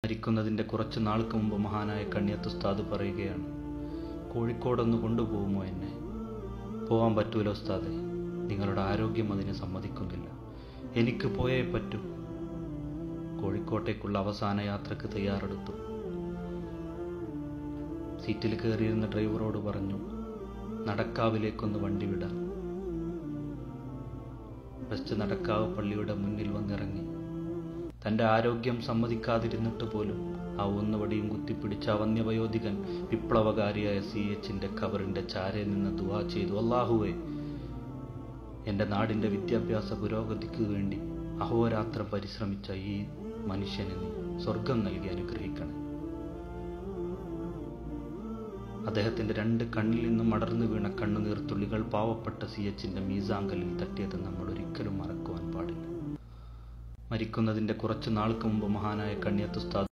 മരിക്കുന്നതിൻ്റെ കുറച്ച് നാൾക്ക് മുമ്പ് മഹാനായ കണ്യത്ത് ഉസ്താദ് പറയുകയാണ് കോഴിക്കോടൊന്ന് കൊണ്ടുപോകുമോ എന്നെ പോകാൻ പറ്റൂല ഉസ്താദെ നിങ്ങളുടെ ആരോഗ്യം അതിന് സമ്മതിക്കുന്നില്ല എനിക്ക് പോയേ പറ്റൂ കോഴിക്കോട്ടേക്കുള്ള അവസാന യാത്രക്ക് തയ്യാറെടുത്തു സീറ്റിൽ കയറിയിരുന്ന ഡ്രൈവറോട് പറഞ്ഞു നടക്കാവിലേക്കൊന്ന് വണ്ടി വിടാൻ ബസ് നടക്കാവ് പള്ളിയുടെ മുന്നിൽ വന്നിറങ്ങി തന്റെ ആരോഗ്യം സമ്മതിക്കാതിരുന്നിട്ട് പോലും ആ ഒന്നുവടിയും കുത്തിപ്പിടിച്ച ആ വന്യവയോധികൻ വിപ്ലവകാരിയായ സി എച്ചിന്റെ ഖബറിന്റെ ചാരെ നിന്ന് ദുവാ ചെയ്തു അള്ളാഹുവേ എൻ്റെ നാടിൻ്റെ വിദ്യാഭ്യാസ പുരോഗതിക്ക് വേണ്ടി അഹോരാത്രം പരിശ്രമിച്ച ഈ മനുഷ്യന് നീ സ്വർഗം നൽകി അനുഗ്രഹിക്കണം അദ്ദേഹത്തിന്റെ രണ്ട് കണ്ണിൽ നിന്നും അടർന്നു വീണ കണ്ണുനീർത്തുള്ളികൾ പാവപ്പെട്ട സി എച്ചിന്റെ മീസാങ്കലിൽ തട്ടിയത് നമ്മൾ ഒരിക്കലും മറക്കുവാൻ പാടില്ല മരിക്കുന്നതിന്റെ കുറച്ചു നാൾക്ക് മുമ്പ് മഹാനായ കണ്യത്ത് ഉസ്താദ്